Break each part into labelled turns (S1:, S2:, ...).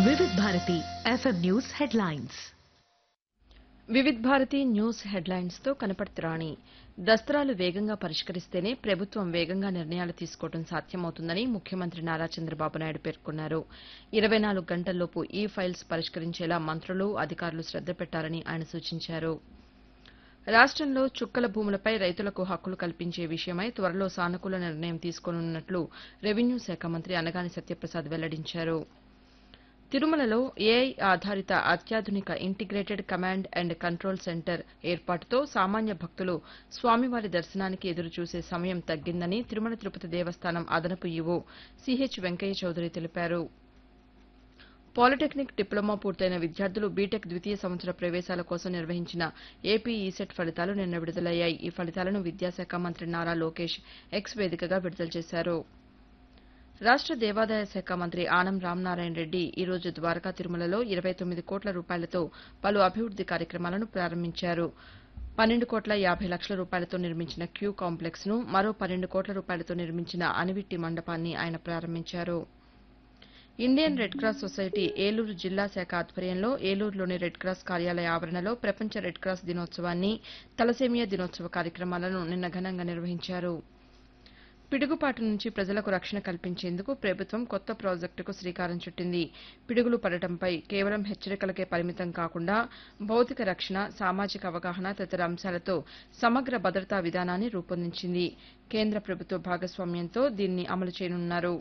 S1: Vividh Bharati FM news headlines
S2: Vividh Bharati news headlines తో కనపడుతురాణి దస్త్రాలు వేగంగా పరిష్కరిస్తేనే ప్రభుత్వం వేగంగా నిర్ణయాలు తీసుకోవడం సాధ్యమవుతుందని ముఖ్యమంత్రి నారా చంద్రబాబు నాయుడు పేర్కొన్నారు ఇరవై నాలుగు గంటల్లోపు ఈ ఫైల్స్ పరిష్కరించేలా మంత్రులు అధికారులు శ్రద్ద పెట్టాలని ఆయన సూచించారు రాష్టంలో చుక్కల భూములపై రైతులకు హక్కులు కల్పించే విషయమై త్వరలో సానుకూల నిర్ణయం తీసుకోనున్నట్లు రెవెన్యూ శాఖ మంత్రి అనగాని సత్యప్రసాద్ వెల్లడించారు తిరుమలలో ఏఐ ఆధారిత అత్యాధునిక integrated command and control centre ఏర్పాటుతో సామాన్య భక్తులు స్వామివారి దర్శనానికి ఎదురుచూసే సమయం తగ్గిందని తిరుమల తిరుపతి దేవస్థానం అదనపు ఈవో సిహెచ్ వెంకయ్య చౌదరి తెలిపారు పాలిటెక్నిక్ డిప్లొమా పూర్తయిన విద్యార్థులు బీటెక్ ద్వితీయ సంవత్సర ప్రవేశాల కోసం నిర్వహించిన ఏపీ ఈసెట్ ఫలితాలు నిన్న విడుదలయ్యాయి ఈ ఫలితాలను విద్యాశాఖ మంత్రి నారా లోకేష్ ఎక్స్ వేదికగా విడుదల చేశారు రాష్ట దేవాదాయ శాఖ మంత్రి ఆనం రామనారాయణ రెడ్డి ఈ రోజు ద్వారకా తిరుమలలో ఇరవై తొమ్మిది కోట్ల రూపాయలతో పలు అభివృద్ది కార్యక్రమాలను ప్రారంభించారు పన్నెండు కోట్ల యాభై లక్షల రూపాయలతో నిర్మించిన క్యూ కాంప్లెక్స్ ను మరో పన్నెండు కోట్ల రూపాయలతో నిర్మించిన అనివిట్టి మండపాన్ని ఆయన ప్రారంభించారు Indian Red Cross Society Eluru జిల్లా శాఖ ఆధ్వర్యంలో ఏలూరులోని రెడ్ క్రాస్ కార్యాలయ ఆవరణలో ప్రపంచ రెడ్ క్రాస్ దినోత్సవాన్ని తలసేమియా దినోత్సవ కార్యక్రమాలను నిన్న ఘనంగా నిర్వహించారు పిడుగుపాటు నుంచి ప్రజలకు రక్షణ కల్పించేందుకు ప్రభుత్వం కొత్త ప్రాజెక్టుకు శ్రీకారం చుట్టింది పిడుగులు పడటంపై కేవలం హెచ్చరికలకే పరిమితం కాకుండా భౌతిక రక్షణ సామాజిక అవగాహన తదితర అంశాలతో సమగ్ర భద్రతా విధానాన్ని రూపొందించింది కేంద్ర ప్రభుత్వ భాగస్వామ్యంతో దీన్ని అమలు చేయనున్నారు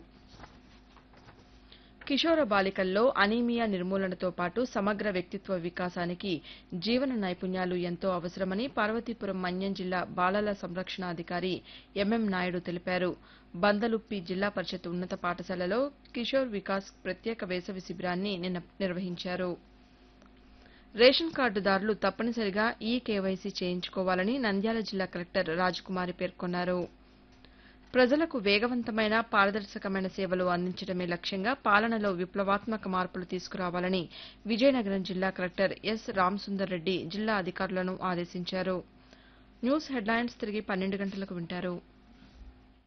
S2: కిషోర బాలికల్లో అనీమియా నిర్మూలనతో పాటు సమగ్ర వ్యక్తిత్వ వికాసానికి జీవన నైపుణ్యాలు ఎంతో అవసరమని పార్వతీపురం మన్యం జిల్లా బాలల సంరక్షణాధికారి ఎంఎం నాయుడు తెలిపారు బందలుప్పి జిల్లా పరిషత్ ఉన్నత పాఠశాలలో కిషోర్ వికాస్ ప్రత్యేక వేసవి శిబిరాన్ని నిన్న నిర్వహించారు రేషన్ కార్డుదారులు తప్పనిసరిగా ఈ కేవైసీ చేయించుకోవాలని నంద్యాల జిల్లా కలెక్టర్ రాజకుమారి పేర్కొన్నారు ప్రజలకు వేగవంతమైన పారదర్శకమైన సేవలు అందించడమే లక్ష్యంగా పాలనలో విప్లవాత్మక మార్పులు తీసుకురావాలని విజయనగరం జిల్లా కలెక్టర్ ఎస్ రామసుందర్ రెడ్డి జిల్లా అధికారులను ఆదేశించారు న్యూస్ హెడ్లైన్స్ తిరిగి పన్నెండు గంటలకు వింటారు